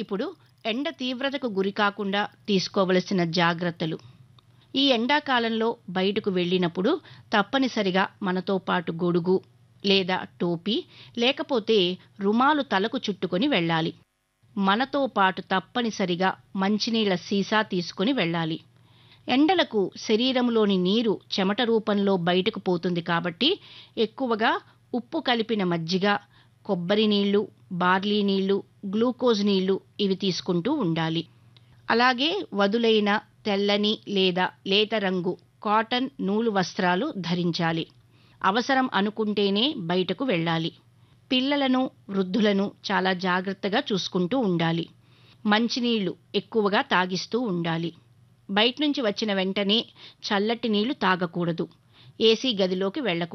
ఇప్పుడు ఎండ తీవ్రతకు గురికాకుండా తీసుకోవలసిన జాగ్రత్తలు ఈ ఎండాకాలంలో బయటకు వెళ్ళినప్పుడు తప్పనిసరిగా మనతో పాటు గొడుగు లేదా టోపీ లేకపోతే రుమాలు తలకు చుట్టుకొని వెళ్ళాలి మనతో పాటు తప్పనిసరిగా మంచినీళ్ల సీసా తీసుకొని వెళ్ళాలి ఎండలకు శరీరంలోని నీరు చెమట రూపంలో బయటకు పోతుంది కాబట్టి ఎక్కువగా ఉప్పు కలిపిన మజ్జిగ కొబ్బరి నీళ్లు బార్లీ నీళ్లు గ్లూకోజ్ నీళ్లు ఇవి తీసుకుంటూ ఉండాలి అలాగే వదులైన తెల్లని లేదా లేత రంగు కాటన్ నూలు వస్త్రాలు ధరించాలి అవసరం అనుకుంటేనే బయటకు వెళ్ళాలి పిల్లలను వృద్ధులను చాలా జాగ్రత్తగా చూసుకుంటూ ఉండాలి మంచినీళ్లు ఎక్కువగా తాగిస్తూ ఉండాలి బయట నుంచి వచ్చిన వెంటనే చల్లటి నీళ్లు తాగకూడదు ఏసీ గదిలోకి వెళ్ళకూడదు